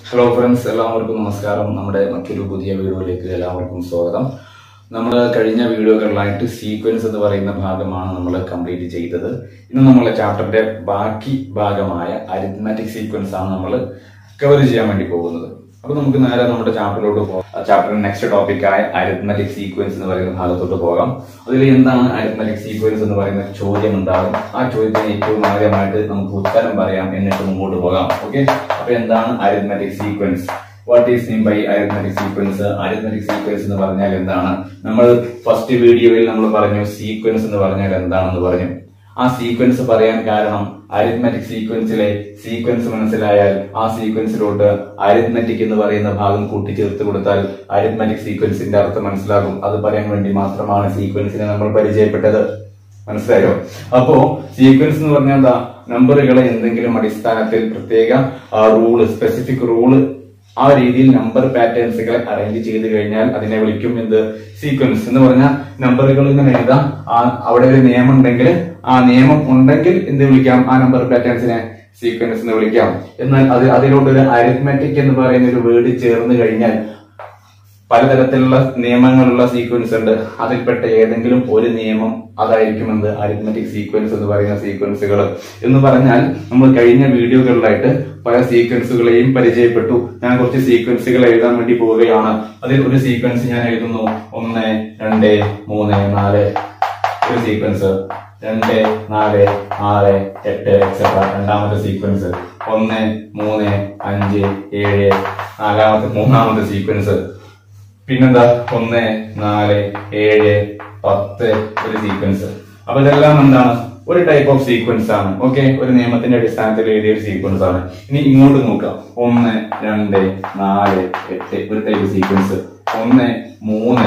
hello friends എല്ലാവർക്കും നമസ്കാരം നമ്മുടെ മറ്റൊരു പുതിയ വീഡിയോയിലേക്ക് എല്ലാവർക്കും സ്വാഗതം നമ്മൾ കഴിഞ്ഞ വീഡിയോകളിലായിട്ട് സീക്വൻസ് എന്ന് പറയുന്ന ഭാഗമാണ് നമ്മൾ കംപ്ലീറ്റ് ചെയ്തത് ഇന്ന് നമ്മളെ ചാപ്റ്ററിന്റെ ബാക്കി ഭാഗമായ അരിത്മാറ്റിക് സീക്വൻസ് ആണ് നമ്മൾ കവർ ചെയ്യാൻ വേണ്ടി പോകുന്നത് അപ്പൊ നമുക്ക് നേരെ നമ്മുടെ ചാപ്റ്ററിലോട്ട് പോകാം ചാപ്റ്ററിന്റെ നെക്സ്റ്റ് ടോപ്പിക്കായ അരിത്മാറ്റിക് സീക്വൻസ് എന്ന് പറയുന്ന ഭാഗത്തോട്ട് പോകാം അതിൽ എന്താണ് അരിത്മാറ്റിക് സീക്വൻസ് എന്ന് പറയുന്ന ചോദ്യം ഉണ്ടാകും ആ ചോദ്യത്തിന് ഏറ്റവും ആദ്യമായിട്ട് നമുക്ക് ഉത്തരം പറയാം എന്നിട്ട് മുമ്പോട്ട് പോകാം ഓക്കെ അപ്പൊ എന്താണ് arithmetic sequence what is mean by arithmetic sequence arithmetic sequence എന്ന് പറഞ്ഞാൽ എന്താണ് നമ്മൾ ഫസ്റ്റ് വീഡിയോയിൽ നമ്മൾ പറഞ്ഞു സീക്വൻസ് എന്ന് പറഞ്ഞാൽ എന്താണെന്ന് പറഞ്ഞു ആ സീക്വൻസ് പറയാൻ കാരണം അരിത്മാറ്റിക് സീക്വൻസിലെ സീക്വൻസ് മനസ്സിലായാൽ ആ സീക്വൻസിലോട്ട് അരിത്മാറ്റിക് എന്ന് പറയുന്ന ഭാഗം കൂട്ടിച്ചേർത്ത് കൊടുത്താൽ അരിത്മാറ്റിക് സീക്വൻസിന്റെ അർത്ഥം മനസ്സിലാകും അത് പറയാൻ വേണ്ടി മാത്രമാണ് സീക്വൻസിനെ നമ്മൾ പരിചയപ്പെട്ടത് മനസ്സിലായോ അപ്പോ സീക്വൻസ് എന്ന് പറഞ്ഞാൽ എന്താ നമ്പറുകളെ എന്തെങ്കിലും അടിസ്ഥാനത്തിൽ പ്രത്യേക റൂള് സ്പെസിഫിക് റൂള് ആ രീതിയിൽ നമ്പർ പാറ്റേൺസുകളെ അറേഞ്ച് ചെയ്ത് കഴിഞ്ഞാൽ അതിനെ വിളിക്കും എന്ത് സീക്വൻസ് എന്ന് പറഞ്ഞാൽ നമ്പറുകൾ ഇങ്ങനെ എഴുതാം ആ അവിടെ ഒരു നിയമം ഉണ്ടെങ്കിൽ ആ നിയമം ഉണ്ടെങ്കിൽ എന്ത് വിളിക്കാം ആ നമ്പർ പാറ്റേൺസിനെ സീക്വൻസ് എന്ന് വിളിക്കാം എന്നാൽ അത് അതിലോട്ട് ഒരു അരിത്മാറ്റിക് എന്ന് പറയുന്ന ഒരു വേർഡ് ചേർന്ന് കഴിഞ്ഞാൽ പലതരത്തിലുള്ള നിയമങ്ങളുള്ള സീക്വൻസ് ഉണ്ട് അതിൽപ്പെട്ട ഏതെങ്കിലും ഒരു നിയമം അതായിരിക്കും എന്ത് അരിത്മെറ്റിക് സീക്വൻസ് എന്ന് പറയുന്ന സീക്വൻസുകൾ എന്ന് പറഞ്ഞാൽ നമ്മൾ കഴിഞ്ഞ വീഡിയോകളിലായിട്ട് പല സീക്വൻസുകളെയും പരിചയപ്പെട്ടു ഞാൻ കുറച്ച് സീക്വൻസുകൾ എഴുതാൻ വേണ്ടി പോവുകയാണ് അതിൽ ഒരു സീക്വൻസ് ഞാൻ എഴുതുന്നു ഒന്ന് രണ്ട് മൂന്ന് നാല് ഒരു സീക്വൻസ് രണ്ട് നാല് ആറ് എട്ട് എക്സെട്ര രണ്ടാമത്തെ സീക്വൻസ് ഒന്ന് മൂന്ന് അഞ്ച് ഏഴ് നാലാമത്തെ മൂന്നാമത്തെ സീക്വൻസ് പിന്നെന്താ ഒന്ന് നാല് ഏഴ് പത്ത് ഒരു സീക്വൻസ് അപ്പൊ ഇതെല്ലാം എന്താണ് ഒരു ടൈപ്പ് ഓഫ് സീക്വൻസ് ആണ് ഓക്കെ ഒരു നിയമത്തിന്റെ അടിസ്ഥാനത്തിൽ എഴുതിയ ഒരു സീക്വൻസ് ആണ് ഇനി ഇങ്ങോട്ട് നോക്കാം ഒന്ന് രണ്ട് നാല് എട്ട് ഒരു ടൈപ്പ് സീക്വൻസ് ഒന്ന് മൂന്ന്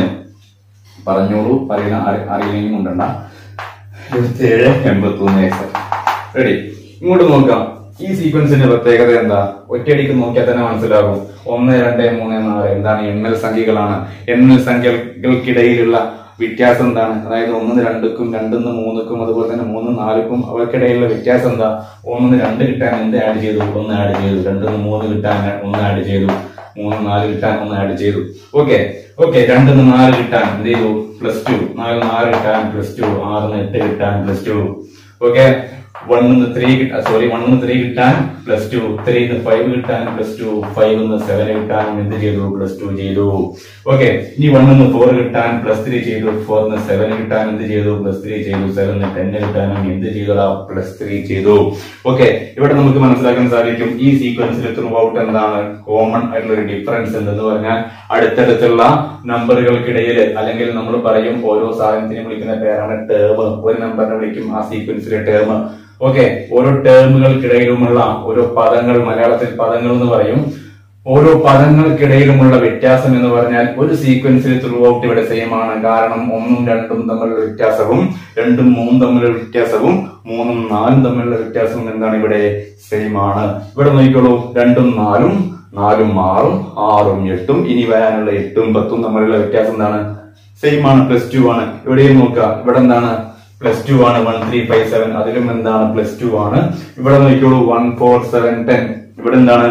പറഞ്ഞോളൂ പറയുന്ന അറി- അറിയില്ലെങ്കിൽ കൊണ്ടണ്ട ഇരുപത്തിയേഴ് എൺപത്തി ഒന്ന് എക്സെട്ര റെഡി ഇങ്ങോട്ട് നോക്കാം ഈ സീക്വൻസിന്റെ പ്രത്യേകത എന്താ ഒറ്റയടിക്ക് നോക്കിയാൽ തന്നെ മനസ്സിലാകും ഒന്ന് രണ്ട് മൂന്ന് നാല് എന്താണ് എണ്ണൽ സംഖ്യകളാണ് എണ്ണൽ സംഖ്യകൾക്കിടയിലുള്ള വ്യത്യാസം എന്താണ് അതായത് ഒന്നിന് രണ്ടുക്കും രണ്ടിന്ന് മൂന്നുക്കും അതുപോലെ തന്നെ മൂന്ന് നാലുക്കും അവർക്കിടയിലുള്ള വ്യത്യാസം എന്താ ഒന്നിന് രണ്ട് കിട്ടാൻ എന്ത് ആഡ് ചെയ്തു ഒന്ന് ആഡ് ചെയ്തു രണ്ടിന്ന് മൂന്ന് കിട്ടാൻ ഒന്ന് ആഡ് ചെയ്തു മൂന്ന് നാല് കിട്ടാൻ ഒന്ന് ആഡ് ചെയ്തു ഓക്കെ ഓക്കെ രണ്ടിന്ന് നാല് കിട്ടാൻ എന്ത് ചെയ്തു പ്ലസ് ടു നാല് നാല് കിട്ടാൻ പ്ലസ് ടു ആറിന് എട്ട് കിട്ടാൻ പ്ലസ് ടു ഓക്കെ വണ്ണിന്ന് ത്രീ കിട്ടാൻ സോറി വണ്ണിന്ന് ത്രീ കിട്ടാൻ പ്ലസ് ടു ത്രീന്ന് ഫൈവ് കിട്ടാൻ പ്ലസ് ടു ഫൈവ് സെവൻ കിട്ടാൻ എന്ത് ചെയ്തു പ്ലസ് ടു ചെയ്തു ഓക്കെ ഇനി വണ്ണിന്ന് ഫോർ കിട്ടാൻ പ്ലസ് ത്രീ ചെയ്തു ഫോറിന് സെവൻ കിട്ടാൻ എന്ത് ചെയ്തു പ്ലസ് ത്രീ ചെയ്തു സെവനിന് ടെൻ കിട്ടാനും എന്ത് ചെയ്തു പ്ലസ് ത്രീ ചെയ്തു ഓക്കെ ഇവിടെ നമുക്ക് മനസ്സിലാക്കാൻ സാധിക്കും ഈ സീക്വൻസിൽ ത്രൂ ഔട്ട് എന്താണ് കോമൺ ആയിട്ടുള്ള ഒരു ഡിഫറൻസ് എന്തെന്ന് പറഞ്ഞാൽ അടുത്തടുത്തുള്ള നമ്പറുകൾക്കിടയിൽ അല്ലെങ്കിൽ നമ്മൾ പറയും ഓരോ സാധനത്തിനും വിളിക്കുന്ന പേരാണ് ടേം ഒരു നമ്പറിനെ വിളിക്കും ആ സീക്വൻസിലെ ടേം ഓക്കെ ഓരോ ടേമുകൾക്കിടയിലുമുള്ള ഓരോ പദങ്ങൾ മലയാളത്തിൽ പദങ്ങൾ എന്ന് പറയും ഓരോ പദങ്ങൾക്കിടയിലുമുള്ള വ്യത്യാസം എന്ന് പറഞ്ഞാൽ ഒരു സീക്വൻസിൽ ത്രൂ ഔട്ട് ഇവിടെ സെയിം ആണ് കാരണം ഒന്നും രണ്ടും തമ്മിലുള്ള വ്യത്യാസവും രണ്ടും മൂന്നും തമ്മിലുള്ള വ്യത്യാസവും മൂന്നും നാലും തമ്മിലുള്ള വ്യത്യാസവും എന്താണ് ഇവിടെ സെയിം ആണ് ഇവിടെ നോക്കിക്കോളൂ രണ്ടും നാലും നാലും ആറും ആറും എട്ടും ഇനി വരാനുള്ള എട്ടും പത്തും തമ്മിലുള്ള വ്യത്യാസം എന്താണ് സെയിം ആണ് പ്ലസ് ടു ആണ് ഇവിടെയും നോക്കുക ഇവിടെ എന്താണ് പ്ലസ് ടു ആണ് വൺ ത്രീ ഫൈവ് സെവൻ അതിലും എന്താണ് പ്ലസ് ടു ആണ് ഇവിടെ നോക്കിക്കോളൂ വൺ ഫോർ സെവൻ ടെൻ ഇവിടെ എന്താണ്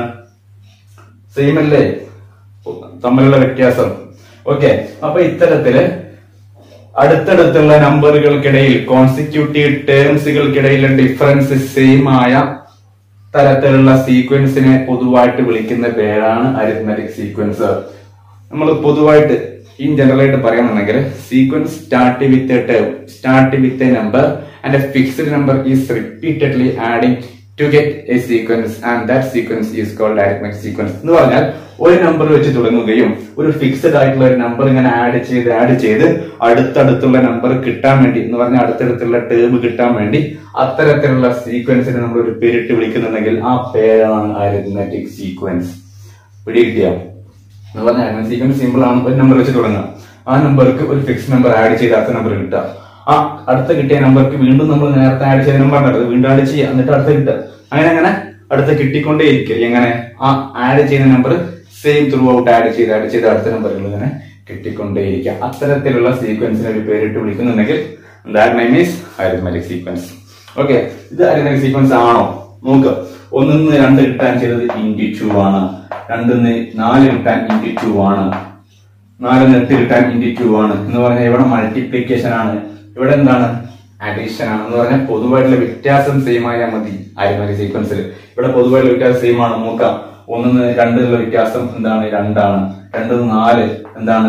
സെയിം അല്ലേ തമ്മിലുള്ള വ്യത്യാസം ഓക്കെ അപ്പൊ ഇത്തരത്തില് അടുത്തടുത്തുള്ള നമ്പറുകൾക്കിടയിൽ കോൺസ്റ്റിറ്റ്യൂട്ടീവ് ടേംസുകൾക്കിടയിലെ ഡിഫറൻസ് സെയിം ആയ തരത്തിലുള്ള സീക്വൻസിനെ പൊതുവായിട്ട് വിളിക്കുന്ന പേരാണ് അരിത്മെറ്റിക് സീക്വൻസ് നമ്മൾ പൊതുവായിട്ട് ഇൻ ജനറൽ ആയിട്ട് പറയുകയാണെങ്കിൽ sequence start with a term start with a number and a fixed number is repeatedly adding to get a sequence and that sequence is called arithmetic sequence എന്ന് പറഞ്ഞാൽ ഒരു number വെച്ച് തുടങ്ങുകയും ഒരു ഫിക്സ്ഡ് ആയിട്ടുള്ള ഒരു നമ്പർ ഇങ്ങനെ ആഡ് ചെയ്ത് ആഡ് ചെയ്ത് അടുത്തടുത്തുള്ള നമ്പർ കിട്ടാൻ വേണ്ടി എന്ന് പറഞ്ഞാൽ അടുത്തടുത്തുള്ള ടേം കിട്ടാൻ വേണ്ടി അത്തരത്തിലുള്ള സീക്വൻസിനെ നമ്മൾ ഒരു പേരിട്ട് വിളിക്കുന്നുണ്ടെങ്കിൽ ആ പേരാണ് അരിത്മെറ്റിക് സീക്വൻസ് പിടി കിട്ടിയ എന്ന് പറഞ്ഞാൽ സീക്വൻസ് സിമ്പിൾ ആണ് ഒരു നമ്പർ വെച്ച് തുടങ്ങുക ആ നമ്പർക്ക് ഒരു ഫിക്സ് നമ്പർ ആഡ് ചെയ്ത് അടുത്ത നമ്പർ കിട്ടുക ആ അടുത്ത കിട്ടിയ നമ്പർക്ക് വീണ്ടും നമ്മൾ നേരത്തെ ആഡ് ചെയ്ത നമ്പർ ഉണ്ടല്ലോ വീണ്ടും ആഡ് ചെയ്യുക എന്നിട്ട് അടുത്ത കിട്ടുക അങ്ങനെ അങ്ങനെ അടുത്ത കിട്ടിക്കൊണ്ടേ ഇരിക്കുക എങ്ങനെ ആ ആഡ് ചെയ്യുന്ന number same throughout add ചെയ്ത് ആഡ് ചെയ്ത് അടുത്ത നമ്പറുകൾ ഇങ്ങനെ കിട്ടിക്കൊണ്ടേയിരിക്കുക അത്തരത്തിലുള്ള സീക്വൻസിനെ ഒരു പേരിട്ട് വിളിക്കുന്നുണ്ടെങ്കിൽ that name is arithmetic sequence okay ഇത് അരിത്മെറ്റിക് സീക്വൻസ് ആണോ നോക്കുക ഒന്നിന്ന് രണ്ട് കിട്ടാൻ ചെയ്തത് ഇൻഡി ടു ആണ് രണ്ടിന്ന് നാല് കിട്ടാൻ ഇൻറ്റു ടു ആണ് നാലിന് എട്ട് കിട്ടാൻ ഇൻറ്റു ടു ആണ് എന്ന് പറഞ്ഞാൽ ഇവിടെ മൾട്ടിപ്ലിക്കേഷൻ ആണ് ഇവിടെ എന്താണ് അഡീഷൻ ആണ് എന്ന് പറഞ്ഞാൽ പൊതുവായിട്ടുള്ള വ്യത്യാസം സെയിം ആയാൽ മതി ആര്യമാരി സീക്വൻസിൽ ഇവിടെ പൊതുവായിട്ടുള്ള വ്യത്യാസം സെയിം ആണ് നോക്കാം ഒന്നിന്ന് രണ്ടിലുള്ള വ്യത്യാസം എന്താണ് രണ്ടാണ് രണ്ടിന്ന് നാല് എന്താണ്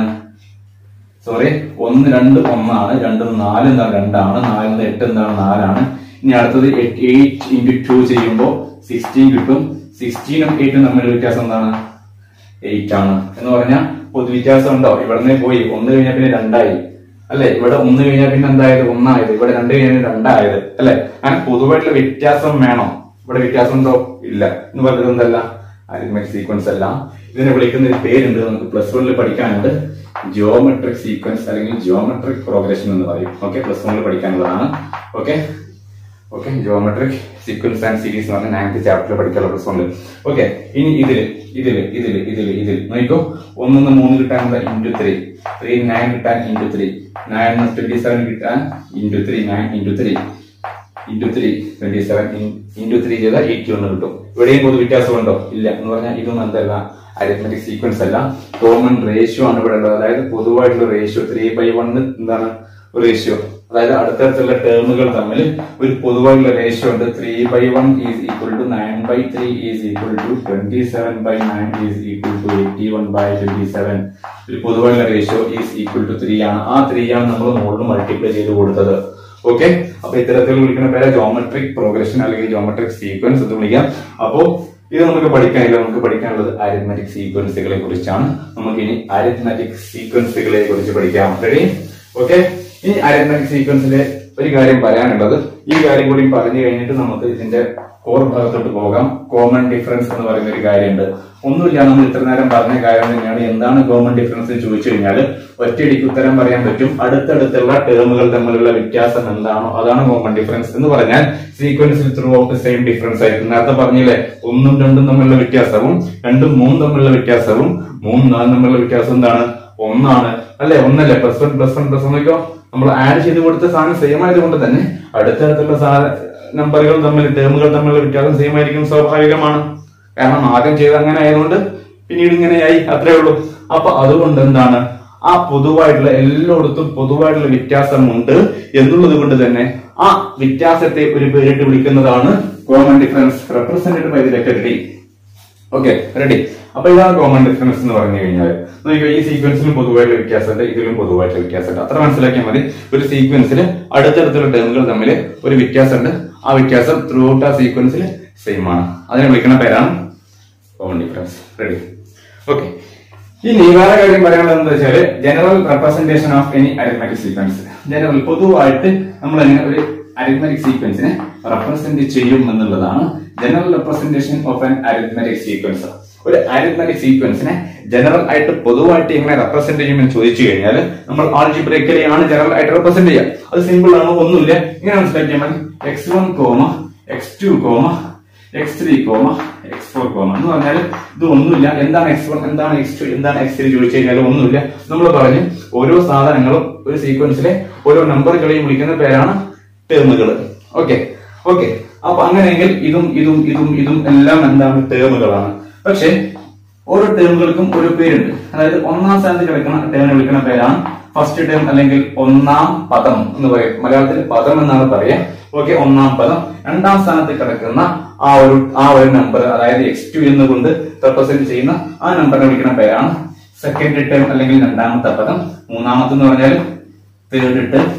സോറി ഒന്ന് രണ്ട് ഒന്നാണ് രണ്ട് നാല് എന്താണ് രണ്ടാണ് നാലിന് എട്ട് എന്താണ് നാലാണ് ഇനി അടുത്തത് എയ്റ്റ് ഇൻറ്റു ടു ചെയ്യുമ്പോൾ സിക്സ്റ്റീൻ കിട്ടും സിക്സ്റ്റീനും എയ്റ്റും തമ്മിലുള്ള വ്യത്യാസം എന്താണ് എയ്റ്റ് ആണ് എന്ന് പറഞ്ഞാൽ പൊതു വ്യത്യാസം ഉണ്ടോ ഇവിടുന്ന് പോയി ഒന്ന് കഴിഞ്ഞാൽ പിന്നെ രണ്ടായി അല്ലെ ഇവിടെ ഒന്ന് കഴിഞ്ഞാൽ പിന്നെ എന്തായത് ഒന്നായത് ഇവിടെ രണ്ട് കഴിഞ്ഞാൽ രണ്ടായത് അല്ലെ അങ്ങനെ പൊതുവായിട്ടുള്ള വ്യത്യാസം വേണോ ഇവിടെ വ്യത്യാസം ഉണ്ടോ ഇല്ല എന്ന് പറയുന്നത് എന്തല്ല അരിത്മെറ്റിക് സീക്വൻസ് അല്ല ഇതിനെ വിളിക്കുന്ന ഒരു പേരുണ്ട് നമുക്ക് പ്ലസ് വണ്ണിൽ പഠിക്കാനുണ്ട് ജിയോമെട്രിക് സീക്വൻസ് അല്ലെങ്കിൽ ജിയോമെട്രിക് പ്രോഗ്രഷൻ എന്ന് പറയും ഓക്കെ പ്ലസ് വണ്ണിൽ പഠിക്കാനുള്ളതാണ് okay okay geometric sequence and series എന്ന് പറഞ്ഞ നയൻത് ചാപ്റ്ററിൽ പഠിക്കാനുള്ള പ്ലസ് വണ്ണിൽ ഓക്കെ ഇനി ഇതില് ഇതില് ഇതില് ഇതില് ഇതിൽ നോക്കോ ഒന്നിന്ന് മൂന്ന് കിട്ടാനുള്ള ഇൻറ്റു ത്രീ ത്രീ നയൻ കിട്ടാൻ into three nine twenty seven കിട്ടാൻ into three nine into three into three twenty seven into three ചെയ്താൽ എയ്റ്റി ഒന്ന് കിട്ടും ഇവിടെയും പൊതു വ്യത്യാസമുണ്ടോ ഇല്ല എന്ന് പറഞ്ഞാൽ ഇതൊന്നും എന്തല്ല അരിത്മെറ്റിക് സീക്വൻസ് അല്ല കോമൺ റേഷ്യോ ആണ് ഇവിടെ ഉള്ളത് അതായത് പൊതുവായിട്ടുള്ള റേഷ്യോ ത്രീ ബൈ വൺ എന്താണ് റേഷ്യോ അതായത് അടുത്തടുത്തുള്ള ടേമുകൾ തമ്മിൽ ഒരു പൊതുവായിട്ടുള്ള റേഷ്യോ ഉണ്ട് three by one is equal to nine by three is equal to twenty seven by nine is equal to eighty one by twenty seven ഒരു പൊതുവായിട്ടുള്ള ratio is equal to three ആണ് ആ ത്രീ ആണ് നമ്മൾ മുകളിൽ multiply ചെയ്ത് കൊടുത്തത് okay അപ്പൊ ഇത്തരത്തിൽ വിളിക്കുന്ന പേര് ജോമെട്രിക് പ്രോഗ്രഷൻ അല്ലെങ്കിൽ ജോമെട്രിക് സീക്വൻസ് എന്ന് വിളിക്കാം അപ്പോ ഇത് നമുക്ക് പഠിക്കാനില്ല നമുക്ക് പഠിക്കാനുള്ളത് അരിത്മെറ്റിക് സീക്വൻസുകളെ കുറിച്ചാണ് നമുക്ക് ഇനി അരിത്മെറ്റിക് സീക്വൻസുകളെ കുറിച്ച് പഠിക്കാം റെഡി ഓക്കെ ഇനി അരിത്മെറ്റിക് സീക്വൻസിലെ ഒരു കാര്യം പറയാനുള്ളത് ഈ കാര്യം കൂടി പറഞ്ഞു കഴിഞ്ഞിട്ട് നമുക്ക് ഇതിന്റെ കോർ ഭാഗത്തോട്ട് പോകാം കോമൺ ഡിഫറൻസ് എന്ന് പറയുന്ന ഒരു കാര്യമുണ്ട് ഒന്നുമില്ല നമ്മൾ ഇത്ര നേരം പറഞ്ഞ കാര്യം തന്നെയാണ് എന്താണ് കോമൺ ഡിഫറൻസ് എന്ന് ചോദിച്ചു കഴിഞ്ഞാൽ ഒറ്റയടിക്ക് ഉത്തരം പറയാൻ പറ്റും അടുത്തടുത്തുള്ള ടേമുകൾ തമ്മിലുള്ള വ്യത്യാസം എന്താണോ അതാണ് കോമൺ ഡിഫറൻസ് എന്ന് പറഞ്ഞാൽ സീക്വൻസിൽ ത്രൂ ഔട്ട് സെയിം ഡിഫറൻസ് ആയിരിക്കും നേരത്തെ പറഞ്ഞില്ലേ ഒന്നും രണ്ടും തമ്മിലുള്ള വ്യത്യാസവും രണ്ടും മൂന്നും തമ്മിലുള്ള വ്യത്യാസവും മൂന്നും നാലും തമ്മിലുള്ള വ്യത്യാസം എന്താണ് ഒന്നാണ് അല്ലെ ഒന്നല്ലേ plus one plus one plus one നമ്മൾ ആഡ് ചെയ്ത് കൊടുത്ത സാധനം സെയിം ആയതുകൊണ്ട് തന്നെ അടുത്തടുത്തുള്ള സാധന നമ്പറുകൾ തമ്മിൽ ടേമുകൾ തമ്മിലുള്ള വ്യത്യാസം സെയിം ആയിരിക്കും സ്വാഭാവികമാണ് കാരണം ആദ്യം ചെയ്ത് അങ്ങനെ ആയതുകൊണ്ട് പിന്നീട് ഇങ്ങനെയായി അത്രേ ഉള്ളൂ അപ്പൊ അതുകൊണ്ട് എന്താണ് ആ പൊതുവായിട്ടുള്ള എല്ലായിടത്തും പൊതുവായിട്ടുള്ള വ്യത്യാസമുണ്ട് എന്നുള്ളത് കൊണ്ട് തന്നെ ആ വ്യത്യാസത്തെ ഒരു പേരിട്ട് വിളിക്കുന്നതാണ് common difference represented by the letter d okay ready അപ്പൊ ഇതാണ് കോമൺ ഡിഫറൻസ് എന്ന് പറഞ്ഞു കഴിഞ്ഞാൽ നോക്കിയോ ഈ സീക്വൻസിലും പൊതുവായിട്ടുള്ള വ്യത്യാസമുണ്ട് ഇതിലും പൊതുവായിട്ടുള്ള വ്യത്യാസമുണ്ട് അത്ര മനസ്സിലാക്കിയാൽ മതി ഒരു സീക്വൻസിൽ അടുത്തടുത്തുള്ള ടേമുകൾ തമ്മിൽ ഒരു വ്യത്യാസമുണ്ട് ആ വ്യത്യാസം ത്രൂ ഔട്ട് ആ സീക്വൻസിൽ സെയിം ആണ് അതിനെ വിളിക്കുന്ന പേരാണ് കോമൺ ഡിഫറൻസ് റെഡി ഓക്കെ ഇനി വേറെ കാര്യം പറയാനുള്ളത് എന്താ വെച്ചാല് general representation of any arithmetic sequence general പൊതുവായിട്ട് നമ്മൾ എങ്ങനെ ഒരു അരിത്മെറ്റിക് സീക്വൻസിനെ റെപ്രസെന്റ് ചെയ്യും എന്നുള്ളതാണ് general representation of an arithmetic sequence ഒരു അരിത്മെറ്റിക് സീക്വൻസിനെ ജനറൽ ആയിട്ട് പൊതുവായിട്ട് എങ്ങനെ റെപ്രസെന്റ് ചെയ്യുമെന്ന് ചോദിച്ചു കഴിഞ്ഞാൽ നമ്മൾ ആൾജിബ്രേക്കലി ആണ് ജനറൽ ആയിട്ട് റെപ്രസെന്റ് ചെയ്യുക അത് സിമ്പിൾ ആണ് ഒന്നുമില്ല ഇങ്ങനെ മനസ്സിലാക്കിയാൽ മതി x one comma x two comma x three comma x four comma എന്ന് പറഞ്ഞാൽ ഇത് ഒന്നുമില്ല എന്താണ് എക്സ് വൺ എന്താണ് എക്സ് ടു എന്താണ് എക്സ് ത്രീ ചോദിച്ചു കഴിഞ്ഞാൽ ഒന്നുമില്ല നമ്മൾ പറഞ്ഞു ഓരോ സാധനങ്ങളും ഒരു സീക്വൻസിലെ ഓരോ നമ്പറുകളെയും വിളിക്കുന്ന പേരാണ് ടേമുകൾ ഓക്കെ ഓക്കെ അപ്പൊ അങ്ങനെയെങ്കിൽ ഇതും ഇതും ഇതും ഇതും എല്ലാം എന്താണ് ടേമുകളാണ് പക്ഷെ ഓരോ ടേമുകൾക്കും ഒരു പേരുണ്ട് അതായത് ഒന്നാം സ്ഥാനത്ത് കിടക്കുന്ന ടേമിനെ വിളിക്കുന്ന പേരാണ് ഫസ്റ്റ് ടേം അല്ലെങ്കിൽ ഒന്നാം പദം എന്ന് പറയും മലയാളത്തിൽ പദം എന്നാണ് പറയാ ഓക്കെ ഒന്നാം പദം രണ്ടാം സ്ഥാനത്ത് കിടക്കുന്ന ആ ഒരു ആ ഒരു നമ്പർ അതായത് എക്സ് ടു എന്നുകൊണ്ട് റെപ്രസെന്റ് ചെയ്യുന്ന ആ നമ്പറിനെ വിളിക്കുന്ന പേരാണ് സെക്കൻഡ് ടേം അല്ലെങ്കിൽ രണ്ടാമത്തെ പദം മൂന്നാമത്തെ എന്ന് പറഞ്ഞാൽ third term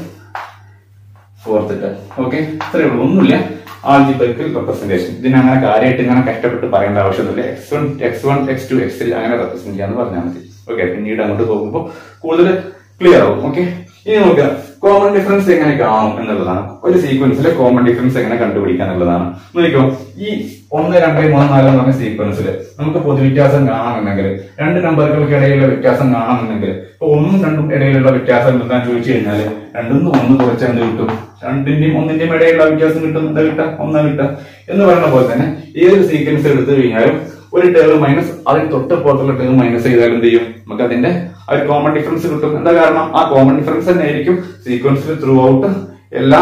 fourth term okay ഇത്രയേ ഉള്ളൂ ഒന്നുമില്ല ആൾജിബ്രിക്കൽ റെപ്രസെന്റേഷൻ ഇതിന് അങ്ങനെ കാര്യമായിട്ട് ഇങ്ങനെ കഷ്ടപ്പെട്ട് പറയേണ്ട ആവശ്യമൊന്നുമില്ല x one x one x two x three അങ്ങനെ റെപ്രസെന്റ് ചെയ്യാന്ന് പറഞ്ഞാൽ മതി ഓക്കെ പിന്നീട് അങ്ങോട്ട് പോകുമ്പോൾ കൂടുതൽ ക്ലിയർ ആവും ഓക്കെ ഇനി നോക്കുക കോമൺ ഡിഫറൻസ് എങ്ങനെ കാണും എന്നുള്ളതാണ് ഒരു സീക്വൻസിലെ കോമൺ ഡിഫറൻസ് എങ്ങനെ കണ്ടുപിടിക്കുക എന്നുള്ളതാണ് നോക്കിക്കോ ഈ ഒന്ന് രണ്ട് മൂന്ന് നാല് എന്ന് പറഞ്ഞ സീക്വൻസിൽ നമുക്ക് പൊതുവ്യത്യാസം കാണാമെന്നുണ്ടെങ്കിൽ രണ്ട് നമ്പറുകൾക്ക് ഇടയിലുള്ള വ്യത്യാസം കാണാമെന്നുണ്ടെങ്കിൽ ഇപ്പൊ ഒന്നും രണ്ടും ഇടയിലുള്ള വ്യത്യാസം എന്താന്ന് ചോദിച്ചു കഴിഞ്ഞാൽ രണ്ടിന്ന് ഒന്ന് കുറച്ച് എന്ത് കിട്ടും രണ്ടിന്റെയും ഒന്നിന്റെയും ഇടയിലുള്ള വ്യത്യാസം കിട്ടും എന്താ കിട്ടുക ഒന്നാ കിട്ടുക എന്ന് പറയുന്ന പോലെ തന്നെ ഏതൊരു സീക്വൻസ് എടുത്തു കഴിഞ്ഞാലും ഒരു ടേം മൈനസ് അതിന് തൊട്ട് പുറത്തുള്ള ടേം മൈനസ് ചെയ്താൽ എന്ത് ചെയ്യും നമുക്ക് അതിന്റെ ആ ഒരു കോമൺ ഡിഫറൻസ് കിട്ടും എന്താ കാരണം ആ കോമൺ ഡിഫറൻസ് തന്നെ ആയിരിക്കും സീക്വൻസിൽ ത്രൂ ഔട്ട് എല്ലാ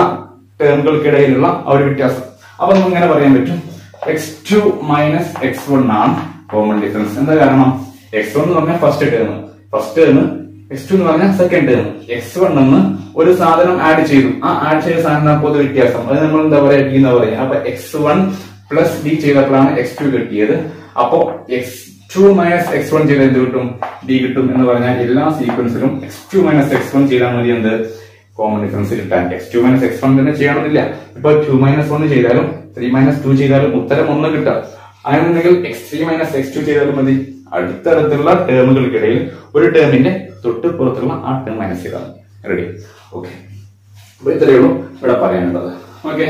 ടേമുകൾക്കിടയിലുള്ള ആ ഒരു വ്യത്യാസം അപ്പൊ നമുക്ക് ഇങ്ങനെ പറയാൻ പറ്റും x two minus x one ആണ് കോമൺ ഡിഫറൻസ് എന്താ കാരണം എക്സ് വൺ എന്ന് പറഞ്ഞാൽ first term first term x two എന്ന് പറഞ്ഞാൽ സെക്കൻഡ് ടേം എക്സ് വൺ എന്ന് ഒരു സാധനം ആഡ് ചെയ്തു ആ ആഡ് ചെയ്ത സാധനം അപ്പോൾ ഒരു വ്യത്യാസം അത് നമ്മൾ എന്താ പറയാ ഡി എന്ന് പറയാം അപ്പൊ എക്സ് വൺ പ്ലസ് ഡി ചെയ്തപ്പോഴാണ് എക്സ് ടു കിട്ടിയത് അപ്പോ x two minus x one ചെയ്താൽ എന്ത് കിട്ടും ഡി കിട്ടും എന്ന് പറഞ്ഞാൽ എല്ലാ സീക്വൻസിലും x two minus x one ചെയ്താൽ മതി എന്ത് കോമൺ ഡിഫറൻസ് കിട്ടാൻ x two minus x one തന്നെ ചെയ്യണമെന്നില്ല ഇപ്പൊ ടു മൈനസ് വൺ ചെയ്താലും ത്രീ മൈനസ് ടു ചെയ്താലും ഉത്തരം ഒന്ന് കിട്ടാം അങ്ങനെയുണ്ടെങ്കിൽ x three minus x two ചെയ്താലും മതി അടുത്തടുത്തുള്ള ടേമുകൾക്കിടയിൽ ഒരു ടേമിന്റെ തൊട്ട് പുറത്തുള്ള ആ ടേം മൈനസ് ചെയ്താൽ റെഡി ഓക്കെ അപ്പൊ ഇത്രയേ ഉള്ളൂ ഇവിടെ പറയാനുള്ളത് ഓക്കെ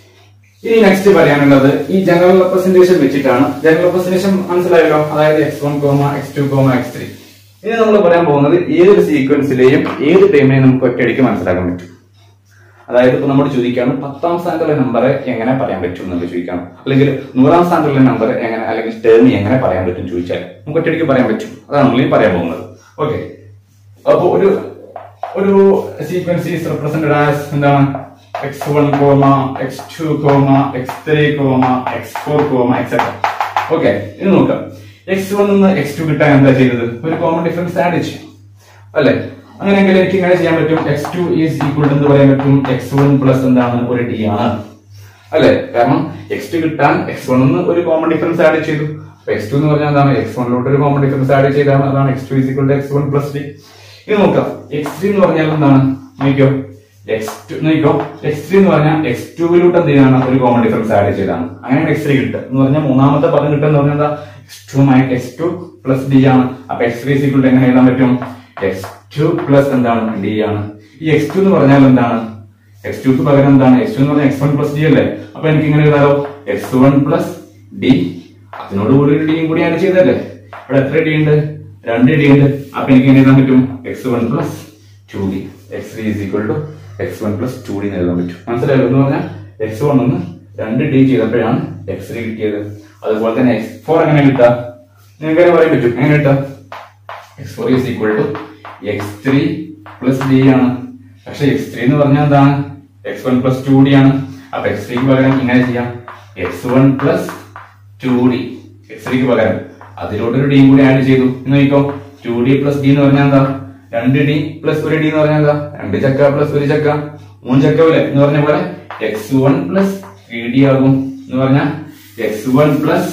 ഇനി നെക്സ്റ്റ് പറയാനുള്ളത് ഈ ജനറൽ റെപ്രസെന്റേഷൻ വെച്ചിട്ടാണ് ജനറൽ റെപ്രസെന്റേഷൻ മനസ്സിലായല്ലോ അതായത് x one comma x two comma x three ഇനി നമ്മൾ പറയാൻ പോകുന്നത് ഏതൊരു സീക്വൻസിലെയും ഏത് ടൈമിനെയും നമുക്ക് ഒറ്റയടിക്ക് മനസ്സിലാക്കാൻ പറ്റും അതായത് ഇപ്പൊ നമ്മൾ ചോദിക്കുകയാണ് പത്താം സ്ഥാനത്തുള്ള നമ്പർ എങ്ങനെ പറയാൻ പറ്റും എന്നൊക്കെ ചോദിക്കണം അല്ലെങ്കിൽ നൂറാം സ്ഥാനത്തുള്ള നമ്പർ എങ്ങനെ അല്ലെങ്കിൽ ടേം എങ്ങനെ പറയാൻ പറ്റും ചോദിച്ചാൽ നമുക്ക് ഒറ്റയടിക്ക് പറയാൻ പറ്റും അതാണ് നമ്മൾ ഈ പറയാൻ പോകുന്നത് ഓക്കെ അപ്പൊ ഒരു ഒരു സീക്വൻസ് ഈസ് റെപ്രസെന്റഡ് ആസ് എന്താണ് x one comma x two comma x three comma x four comma etcetera okay ഇത് നോക്കാം എക്സ് വൺ നിന്ന് എക്സ് ടു കിട്ടാൻ എന്താ ചെയ്തത് ഒരു കോമൺ ഡിഫറൻസ് ആഡ് ചെയ്യും അല്ലെ അങ്ങനെയെങ്കിൽ എനിക്ക് ഇങ്ങനെ ചെയ്യാൻ പറ്റും എക്സ് ടു ഈസ് ഈക്വൽ എന്ന് പറയാൻ പറ്റും എക്സ് വൺ പ്ലസ് എന്താണ് ഒരു ഡി ആണ് അല്ലെ കാരണം എക്സ് ടു കിട്ടാൻ എക്സ് വൺ ഒരു കോമൺ ഡിഫറൻസ് ആഡ് ചെയ്തു എക്സ് ടു എന്ന് പറഞ്ഞാൽ എന്താണ് എക്സ് വണ്ണിലോട്ട് ഒരു കോമൺ ഡിഫറൻസ് ആഡ് ചെയ്താണ് അതാണ് x two is equal to x one plus d ഇത് നോക്കാം എക്സ് ത്രീ എന്ന് പറഞ്ഞാൽ എന്താണ് നോക്കിയോ എക്സ് ടു നോക്കിയോ എക്സ് ത്രീ എന്ന് പറഞ്ഞാൽ എക്സ് ടുവിലോട്ട് എന്ത് ചെയ്താണ് ഒരു കോമൺ ഡിഫറൻസ് ആഡ് ചെയ്താണ് അങ്ങനെയാണ് എക്സ് ത്രീ കിട്ടുക എന്ന് പറഞ്ഞാൽ മൂന്നാമത്തെ പദം കിട്ടുക എന്ന് പറഞ്ഞാൽ എന്താ x two minus x two plus d ആണ് അപ്പൊ എക്സ് ത്രീ ഈക്വൽ ടു എങ്ങനെ എഴുതാൻ പറ്റും എക്സ് ടു പ്ലസ് എന്താണ് ഡി ആണ് ഈ എക്സ് ടു എന്ന് പറഞ്ഞാൽ എന്താണ് എക്സ് ടുക്ക് പകരം എന്താണ് എക്സ് ടു എന്ന് പറഞ്ഞാൽ എക്സ് വൺ പ്ലസ് ഡി അല്ലേ അപ്പൊ എനിക്ക് ഇങ്ങനെ എഴുതാലോ എക്സ് വൺ പ്ലസ് ഡി അതിനോട് കൂടി ഒരു ഡിയും കൂടി ആഡ് ചെയ്തല്ലേ ഇവിടെ എത്ര ഡി ഉണ്ട് രണ്ട് ഡി ഉണ്ട് അപ്പൊ എനിക്ക് ഇങ്ങനെ എഴുതാൻ പറ്റും x one plus two d x three is equal to x one plus two d എഴുതാൻ പറ്റും മനസ്സിലായോ എന്ന് പറഞ്ഞാൽ എക്സ് വൺ ഒന്ന് രണ്ട് ഡി ചെയ്തപ്പോഴാണ് എക്സ് ത്രീ കിട്ടിയത് അതുപോലെ തന്നെ എക്സ് ഫോർ എങ്ങനെ കിട്ടാം നിങ്ങൾക്ക് എങ്ങനെ പറയാൻ പറ്റും എങ്ങനെ കിട്ടാം x four is equal to x three plus d ആണ് പക്ഷെ എക്സ് ത്രീ എന്ന് പറഞ്ഞാൽ എന്താണ് x one plus two d ആണ് അപ്പൊ എക്സ് ത്രീക്ക് പകരം ഇങ്ങനെ ചെയ്യാം x one plus two d x ത്രീക്ക് പകരം അതിലോട്ട് ഒരു ഡി കൂടി ആഡ് ചെയ്തു എന്ന് നോക്കിക്കോ ടു ഡി പ്ലസ് ഡി എന്ന് പറഞ്ഞാൽ എന്താ രണ്ട് ഡി പ്ലസ് ഒരു ഡി എന്ന് പറഞ്ഞാൽ എന്താ രണ്ട് ചക്ക പ്ലസ് ഒരു ചക്ക മൂന്ന് ചക്ക പോലെ എന്ന് പറഞ്ഞ പോലെ x one plus three d ആകും എന്ന് പറഞ്ഞാൽ x one plus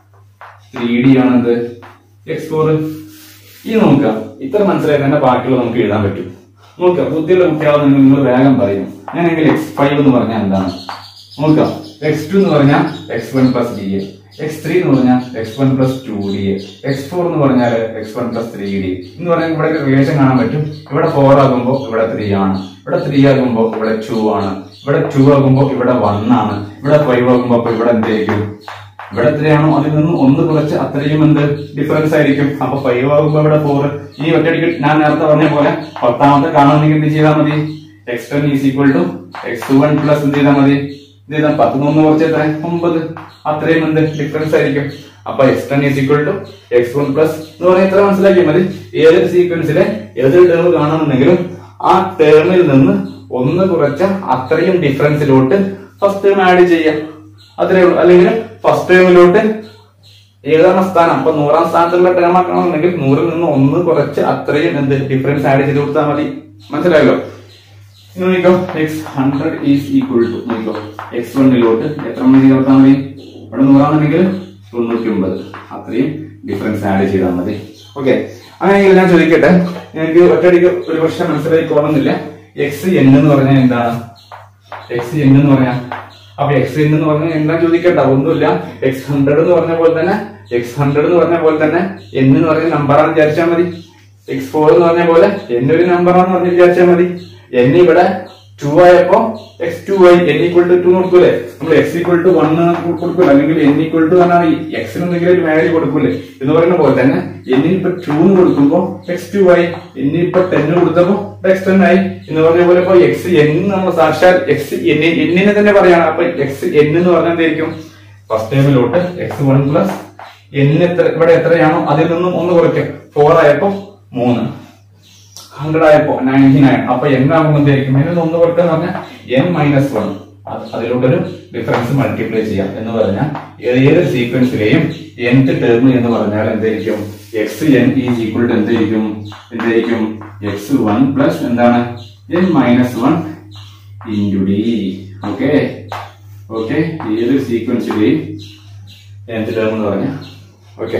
three d ആണെന്ത് എക്സ് ഫോർ ഈ നോക്കാം ഇത്ര മനസ്സിലായി തന്നെ ബാക്കിയുള്ള നമുക്ക് എഴുതാൻ പറ്റും നോക്കാം ബുദ്ധിയുള്ള കുട്ടികളെ നിങ്ങൾ നിങ്ങൾ വേഗം പറയും ഞാനെങ്കിൽ എക്സ് ഫൈവ് എന്ന് പറഞ്ഞാൽ എന്താണ് നോക്കാം എക്സ് ടു എന്ന് പറഞ്ഞാൽ എക്സ് വൺ പ്ലസ് ഡി എ എക്സ് ത്രീ എന്ന് പറഞ്ഞാൽ x one plus two d എ എക്സ് ഫോർ എന്ന് പറഞ്ഞാൽ x one plus three d എന്ന് പറഞ്ഞാൽ ഇവിടെ റിലേഷൻ കാണാൻ പറ്റും ഇവിടെ ഫോർ ആകുമ്പോൾ ഇവിടെ ത്രീ ആണ് ഇവിടെ ത്രീ ആകുമ്പോൾ ഇവിടെ ടു ആണ് ഇവിടെ ടു ആകുമ്പോൾ ഇവിടെ വൺ ആണ് ഇവിടെ ഫൈവ് ആകുമ്പോൾ അപ്പൊ ഇവിടെ എന്തായിരിക്കും ഇവിടെ എത്രയാണോ അതിൽ നിന്ന് ഒന്ന് കുറച്ച് അത്രയും എന്ത് ഡിഫറൻസ് ആയിരിക്കും അപ്പൊ ഫൈവ് ആകുമ്പോ ഇവിടെ ഫോർ ഈ ഒറ്റയടിക്ക് ഞാൻ നേരത്തെ പറഞ്ഞ പോലെ പത്താമത്തെ കാണുന്നെങ്കിൽ എന്ത് ചെയ്താൽ മതി x ten is equal to x one plus എന്ത് ചെയ്താൽ മതി എന്ത് ചെയ്താൽ പത്ത് നിന്ന് കുറച്ച് എത്ര ഒമ്പത് അത്രയും എന്ത് ഡിഫറൻസ് ആയിരിക്കും അപ്പൊ x ten is equal to x one plus എന്ന് പറഞ്ഞാൽ ഇത്ര മനസ്സിലാക്കിയാൽ മതി ഏതൊരു സീക്വൻസിലെ ഏതൊരു ടേം കാണുന്നുണ്ടെങ്കിലും ആ ടേമിൽ നിന്ന് ഒന്ന് കുറച്ച അത്രയും ഡിഫറൻസിലോട്ട് ഫസ്റ്റ് ടേം ആഡ് ചെയ്യാം അത്രേ ഉള്ളൂ അല്ലെങ്കിൽ ഫസ്റ്റ് ടേമിലോട്ട് ഏതാണ് സ്ഥാനം അപ്പൊ നൂറാം സ്ഥാനത്തുള്ള ടേം ആക്കണമെന്നുണ്ടെങ്കിൽ നൂറിൽ നിന്ന് ഒന്ന് കുറച്ച് അത്രയും എന്ത് ഡിഫറൻസ് ആഡ് ചെയ്ത് കൊടുത്താൽ മതി മനസ്സിലായല്ലോ ഇനി നോക്കിക്കോ x hundred is equal to നോക്കിക്കോ എക്സ് വണ്ണിലോട്ട് എത്ര മണി ചേർത്താൽ മതി ഇവിടെ നൂറാണെന്നുണ്ടെങ്കിൽ തൊണ്ണൂറ്റി ഒമ്പത് അത്രയും ഡിഫറൻസ് ആഡ് ചെയ്താൽ മതി ഓക്കെ അങ്ങനെയെങ്കിൽ ഞാൻ ചോദിക്കട്ടെ എനിക്ക് ഒറ്റയടിക്ക് ഒരു പ്രശ്നം മനസ്സിലായിക്കോണമെന്നില്ല എക്സ് എൻ എന്ന് പറഞ്ഞാൽ എന്താണ് എക്സ് എൻ എന്ന് പറഞ്ഞാൽ അപ്പൊ എക്സ് എൻ എന്ന് പറഞ്ഞാൽ എന്താ ചോദിക്കട്ടെ ഒന്നുമില്ല എക്സ് ഹൺഡ്രഡ് എന്ന് പറഞ്ഞ പോലെ തന്നെ എക്സ് ഹൺഡ്രഡ് എന്ന് പറഞ്ഞ പോലെ തന്നെ എൻ എന്ന് പറഞ്ഞ നമ്പറാണ് വിചാരിച്ചാൽ മതി എക്സ് ഫോർ എന്ന് പറഞ്ഞ പോലെ എൻ ഒരു നമ്പറാണെന്ന് പറഞ്ഞ് വിചാരിച്ചാൽ മതി എൻ ഇവിടെ ടു ആയപ്പോ എക്സ് ടു ആയി എൻ ഈക്വൽ ടു ടു കൊടുക്കൂലേ നമ്മൾ എക്സ് ഈക്വൽ ടു വൺ കൊടുക്കൂല അല്ലെങ്കിൽ എൻ ഈക്വൽ ടു പറഞ്ഞാൽ എക്സിന് എന്തെങ്കിലും ഒരു വാല്യൂ കൊടുക്കൂലേ എന്ന് പറയുന്ന പോലെ തന്നെ എന്നിന് ഇപ്പൊ ടു കൊടുക്കുമ്പോ എക്സ് ടു ആയി എന്നിന് ഇപ്പൊ ടെൻ കൊടുത്തപ്പോ എക്സ് ടെൻ ആയി എന്ന് പറഞ്ഞ പോലെ ഇപ്പൊ എക്സ് എൻ നമ്മൾ സാക്ഷാൽ എക്സ് എൻ എന്നിനെ തന്നെ പറയാണ് അപ്പൊ എക്സ് എൻ എന്ന് പറഞ്ഞാൽ എന്തായിരിക്കും ഫസ്റ്റ് ടൈമിലോട്ട് എക്സ് വൺ പ്ലസ് എൻ എത്ര ഇവിടെ എത്രയാണോ അതിൽ നിന്നും ഒന്ന് കുറയ്ക്കും ഫോർ ആയപ്പോ മൂന്ന് ഹൺഡ്രഡ് ആയപ്പോ നയൻറ്റി നയൻ അപ്പൊ എൻ ആകുമ്പോൾ എന്തായിരിക്കും അതിൽ നിന്ന് ഒന്ന് കുറയ്ക്കുക എന്ന് പറഞ്ഞാൽ എൻ മൈനസ് വൺ അത് അതിലൂടെ ഡിഫറൻസ് മൾട്ടിപ്ലൈ ചെയ്യാം എന്ന് പറഞ്ഞാൽ ഏത് സീക്വൻസിലെയും nth ടേം എന്ന് പറഞ്ഞാൽ എന്തായിരിക്കും x n is equal to എന്തായിരിക്കും എന്തായിരിക്കും എക്സ് വൺ പ്ലസ് എന്താണ് n minus one into d okay okay ഏത് സീക്വൻസിലെയും nth ടേം എന്ന് പറഞ്ഞാൽ ഓക്കെ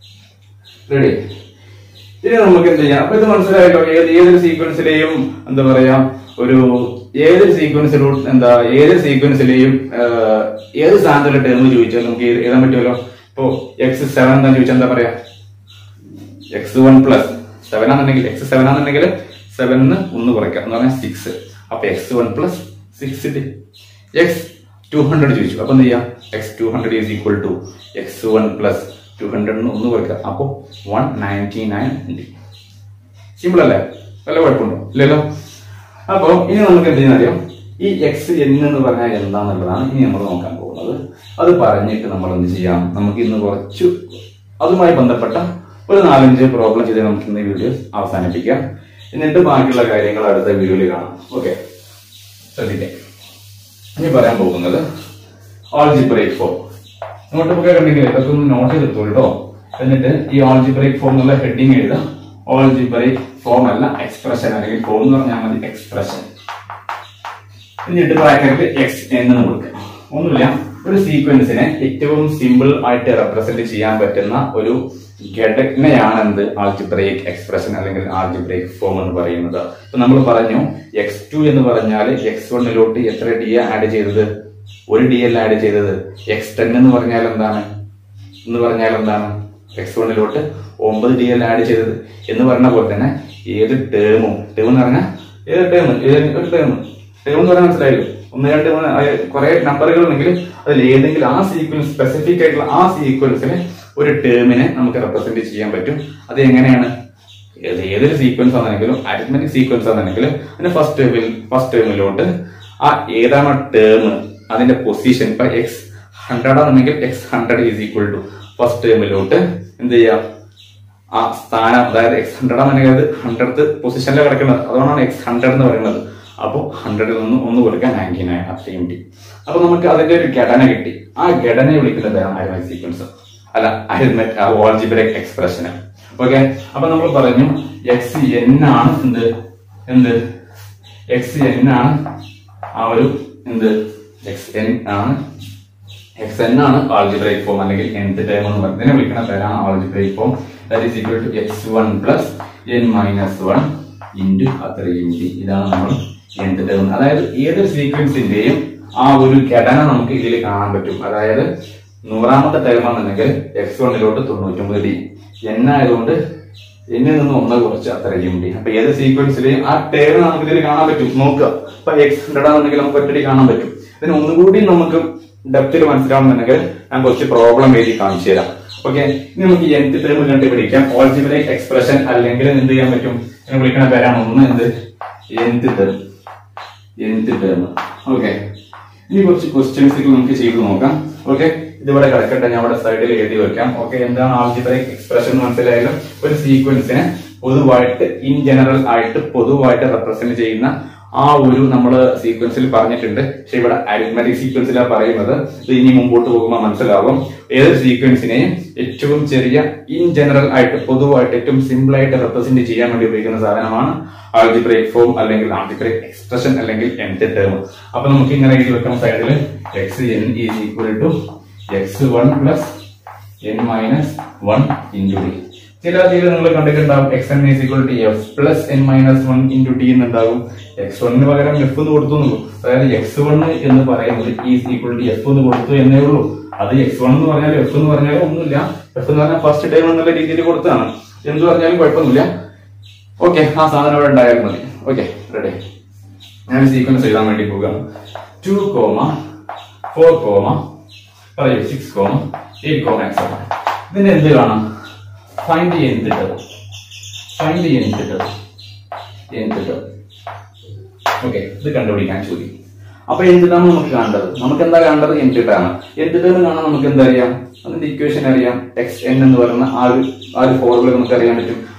റെഡി ഇനി നമുക്ക് എന്ത് ചെയ്യാം അപ്പൊ ഇത് മനസ്സിലായല്ലോ ഏത് ഏതൊരു സീക്വൻസിലെയും എന്താ പറയാ ഒരു ഏതൊരു സീക്വൻസിലൂടെ എന്താ ഏത് സീക്വൻസിലെയും ആഹ്, ഏത് സ്ഥാനത്തുള്ള ടേം ചോദിച്ചാൽ നമുക്ക് എഴു- എഴുതാൻ പറ്റുമല്ലോ ഇപ്പോ എക്സ് സെവൻ എന്താ ചോദിച്ചാൽ എന്താ പറയാ എക്സ് വൺ പ്ലസ് സെവൻ ആണെന്നുണ്ടെങ്കിൽ എക്സ് സെവൻ ആണെന്നുണ്ടെങ്കിൽ സെവനിന്ന് ഒന്ന് കുറയ്ക്കാം എന്ന് പറഞ്ഞാൽ സിക്സ് അപ്പൊ x one plus six x two hundred ചോദിച്ചു അപ്പൊ എന്ത് ചെയ്യാം x two hundred is equal to x one plus two ഹൺഡ്രഡിന് ഒന്ന് കുറയ്ക്കാം അപ്പൊ വൺ നയൻറ്റി നയൻ സിമ്പിൾ അല്ലേ വല്ല കുഴപ്പമുണ്ടോ ഇല്ലല്ലോ അപ്പൊ ഇനി നമുക്ക് എന്ത് ചെയ്യാൻ അറിയാം ഈ എക്സ് എൻ എന്ന് പറഞ്ഞാൽ എന്താന്നുള്ളതാണ് ഇനി നമ്മൾ നോക്കാൻ പോകുന്നത് അത് പറഞ്ഞിട്ട് നമ്മൾ എന്ത് ചെയ്യാം നമുക്ക് ഇന്ന് കുറച്ച് അതുമായി ബന്ധപ്പെട്ട ഒരു നാലഞ്ച് പ്രോബ്ലം ചെയ്ത് നമുക്ക് ഇന്ന് വീഡിയോ അവസാനിപ്പിക്കാം എന്നിട്ട് ബാക്കിയുള്ള കാര്യങ്ങൾ അടുത്ത വീഡിയോയിൽ കാണാം ഓക്കെ ശ്രദ്ധിക്കാം ഇനി പറയാൻ പോകുന്നത് ഓൾജിബ്രേക്ക് ഫോം നോട്ട് ബുക്ക് കണ്ടെങ്കിൽ ഇതൊക്കെ ഒന്ന് നോട്ട് ചെയ്തെടുത്തു കേട്ടോ എന്നിട്ട് ഈ ഓൾജിബ്രേക്ക് ഫോം എന്നുള്ള ഹെഡിങ് എഴുതാം ഓൾജിബ്രേക്ക് ഫോം അല്ല എക്സ്പ്രഷൻ അല്ലെങ്കിൽ ഫോം എന്ന് പറഞ്ഞാൽ മതി എക്സ്പ്രഷൻ എന്നിട്ട് ബ്രാക്കറ്റ് എക്സ് എന്ന് കൊടുക്കുക ഒന്നുമില്ല ഒരു സീക്വൻസിനെ ഏറ്റവും സിമ്പിൾ ആയിട്ട് റെപ്രസെന്റ് ചെയ്യാൻ പറ്റുന്ന ഒരു ഘടനയാണ് എന്ത് ആൾജിബ്രേക്ക് എക്സ്പ്രഷൻ അല്ലെങ്കിൽ ആൾജിബ്രേക്ക് ഫോം എന്ന് പറയുന്നത് ഇപ്പൊ നമ്മൾ പറഞ്ഞു എക്സ് ടു എന്ന് പറഞ്ഞാൽ എക്സ് വണ്ണിലോട്ട് എത്ര ഡി ആഡ് ചെയ്തത് ഒരു ഡി അല്ല ആഡ് ചെയ്തത് എക്സ് ടെൻ എന്ന് പറഞ്ഞാൽ എന്താണ് എന്ന് പറഞ്ഞാൽ എന്താണ് എക്സ് വണ്ണിലോട്ട് ഒമ്പത് ഡി എൽ ആഡ് ചെയ്തത് എന്ന് പറഞ്ഞ പോലെ തന്നെ ഏത് ടേമും ടേം എന്ന് പറഞ്ഞാൽ ഏത് ടേം ഏത് ഒരു ടേം ടേം എന്ന് പറഞ്ഞാൽ മനസ്സിലായല്ലോ ഒന്ന് രണ്ട് മൂന്ന് കുറെ നമ്പറുകൾ ഉണ്ടെങ്കിൽ അതിൽ ഏതെങ്കിലും ആ സീക്വൻസ് സ്പെസിഫിക് ആയിട്ടുള്ള ആ സീക്വൻസിലെ ഒരു ടേമിനെ നമുക്ക് റെപ്രസെന്റ് ചെയ്യാൻ പറ്റും അത് എങ്ങനെയാണ് ഏത് ഏതൊരു സീക്വൻസ് ആണെങ്കിലും അരിത്മെറ്റിക് സീക്വൻസ് ആണെങ്കിലും അതിന്റെ ഫസ്റ്റ് ടേമിൽ ഫസ്റ്റ് ടേമിലോട്ട് ആ ഏതാണോ ടേം അതിന്റെ പൊസിഷൻ ഇപ്പൊ എക്സ് ഹൺഡ്രഡ് ആണെങ്കിൽ x hundred is equal to first ടേമിലോട്ട് എന്ത് ചെയ്യാം ആ സ്ഥാനം അതായത് എക്സ് ഹൺഡ്രഡ് ആണെങ്കിൽ അത് ഹൺഡ്രഡ് പൊസിഷനിൽ കിടക്കുന്നത് അതുകൊണ്ടാണ് എക്സ് ഹൺഡ്രഡ് എന്ന് പറയുന്നത് അപ്പോൾ ഹൺഡ്രഡിൽ നിന്ന് ഒന്ന് കൊടുക്കാൻ നയൻറ്റി നയൻ അത്രയും കിട്ടി അപ്പൊ നമുക്ക് അതിന്റെ ഒരു ഘടന കിട്ടി ആ ഘടനയെ വിളിക്കുന്നത് അരിമറ്റ് സീക്വൻസ് അല്ല അരിമറ്റ് ഓൾജിബ്രേക്ക് എക്സ്പ്രഷന് ഓക്കെ അപ്പൊ നമ്മൾ പറഞ്ഞു എക്സ് എൻ ആണ് എന്ത് എന്ത് എക്സ് എൻ ആണ് ആ ഒരു എന്ത് എക്സ് എൻ ആണ് എക്സ് എൻ ആണ് ആൾജിബ്രേക്ക് ഫോം അല്ലെങ്കിൽ nth ടേം എന്ന് പറയുന്നത് ഇതിനെ വിളിക്കുന്ന പേരാണ് algebraic form that is equal to x one plus n minus one into അത്രയും ഡി ഇതാണ് നമ്മൾ nth ടേം അതായത് ഏതൊരു സീക്വൻസിന്റെയും ആ ഒരു ഘടന നമുക്ക് ഇതിൽ കാണാൻ പറ്റും അതായത് നൂറാമത്തെ ടേം ആണെന്നുണ്ടെങ്കിൽ എക്സ് വണ്ണിലോട്ട് തൊണ്ണൂറ്റൊമ്പത് ഡി എൻ ആയതുകൊണ്ട് എന്നിൽ നിന്ന് ഒന്ന് കുറച്ച് അത്രയും ഡി അപ്പൊ ഏത് സീക്വൻസിലെയും ആ ടേം നമുക്ക് ഇതിൽ കാണാൻ പറ്റും നോക്കുക ഇപ്പൊ എക്സ് ഹൺഡ്രഡ് ആണെന്നുണ്ടെങ്കിൽ നമുക്ക് ഒറ്റടി കാണാൻ പറ്റും ഇതിന് ഒന്നുകൂടി നമുക്ക് ഡെപ്തിൽ മനസ്സിലാവണമെന്നുണ്ടെങ്കിൽ ഞാൻ കുറച്ച് പ്രോബ്ലം എഴുതി കാണിച്ചു തരാം ഓക്കെ ഇനി നമുക്ക് എന്ത് ടേം കണ്ടുപിടിക്കാം ഓൾജിബ്രേക്ക് എക്സ്പ്രഷൻ അല്ലെങ്കിൽ എന്ത് ചെയ്യാൻ പറ്റും ഇതിനെ വിളിക്കുന്ന പേരാണ് ഒന്ന് എന്ത് എന്ത് ടേം എന്ത് ടേം ഓക്കെ ഇനി കുറച്ച് ക്വസ്റ്റ്യൻസ് നമുക്ക് ചെയ്തു നോക്കാം ഓക്കെ ഇതിവിടെ കിടക്കട്ടെ ഞാൻ അവിടെ സൈഡിൽ എഴുതി വെക്കാം ഓക്കെ എന്താണ് ആൾജിബ്രേക്ക് എക്സ്പ്രഷൻ മനസ്സിലായാലും ഒരു സീക്വൻസിനെ പൊതുവായിട്ട് ഇൻ ജനറൽ ആയിട്ട് പൊതുവായിട്ട് റെപ്രസെന്റ് ചെയ്യുന്ന ആ ഒരു നമ്മൾ സീക്വൻസിൽ പറഞ്ഞിട്ടുണ്ട് പക്ഷെ ഇവിടെ അരിത്മെറ്റിക് സീക്വൻസിലാണ് പറയുന്നത് ഇത് ഇനി മുമ്പോട്ട് പോകുമ്പോൾ മനസ്സിലാവും ഏത് സീക്വൻസിനെയും ഏറ്റവും ചെറിയ ഇൻ ജനറൽ ആയിട്ട് പൊതുവായിട്ട് ഏറ്റവും സിമ്പിൾ ആയിട്ട് റെപ്രസെന്റ് ചെയ്യാൻ വേണ്ടി ഉപയോഗിക്കുന്ന സാധനമാണ് ആൾജിബ്രേക്ക് ഫോം അല്ലെങ്കിൽ ആൾജിബ്രേക്ക് എക്സ്പ്രഷൻ അല്ലെങ്കിൽ nth ടേം അപ്പൊ നമുക്ക് ഇങ്ങനെ എഴുതി വെക്കാം സൈഡിൽ x n is equal to x one plus n minus one into d ചില ഇതിൽ നിങ്ങൾ കണ്ടിട്ടുണ്ടാവും x n is equal to f plus n minus one into d എന്നുണ്ടാകും എക്സ് വണ്ണിന് പകരം എഫ് എന്ന് കൊടുത്തു എന്നുള്ളൂ അതായത് എക്സ് വൺ എന്ന് പറയുന്നത് ഈസ് ഈക്വൽ ടു എഫ് എന്ന് കൊടുത്തു എന്നേ ഉള്ളൂ അത് എക്സ് വൺ എന്ന് പറഞ്ഞാലും എഫ് എന്ന് പറഞ്ഞാലും ഒന്നുമില്ല എഫ് എന്ന് പറഞ്ഞാൽ ഫസ്റ്റ് ടൈം എന്നുള്ള രീതിയിൽ കൊടുത്തതാണ് എന്ത് പറഞ്ഞാലും കുഴപ്പമൊന്നുമില്ല ഓക്കെ ആ സാധനം അവിടെ ഉണ്ടായാൽ മതി ഓക്കെ റെഡി ഞാൻ സീക്വൻസ് എഴുതാൻ വേണ്ടി പോകാം ടു കോമ ഫോർ കോമ പറയൂ six comma eight comma etcetera ഇതിന്റെ എന്ത് കാണാം ഫൈൻഡ് എന്ത് ഫൈൻഡ് എന്ത് എന്ത് ഓക്കെ ഇത് കണ്ടുപിടിക്കാൻ ചോദ്യം അപ്പൊ എന്തിനാണ് നമുക്ക് കാണേണ്ടത് നമുക്ക് എന്താ കാണേണ്ടത് എന്തിട്ടാണ് എന്തിട്ടെന്ന് കാണാൻ നമുക്ക് എന്താ അറിയാം അതിന്റെ ഇക്വേഷൻ അറിയാം എക്സ് എൻ എന്ന് പറയുന്ന ആ ഒരു ആ ഒരു ഫോർമുല നമുക്ക് അറിയാൻ പറ്റും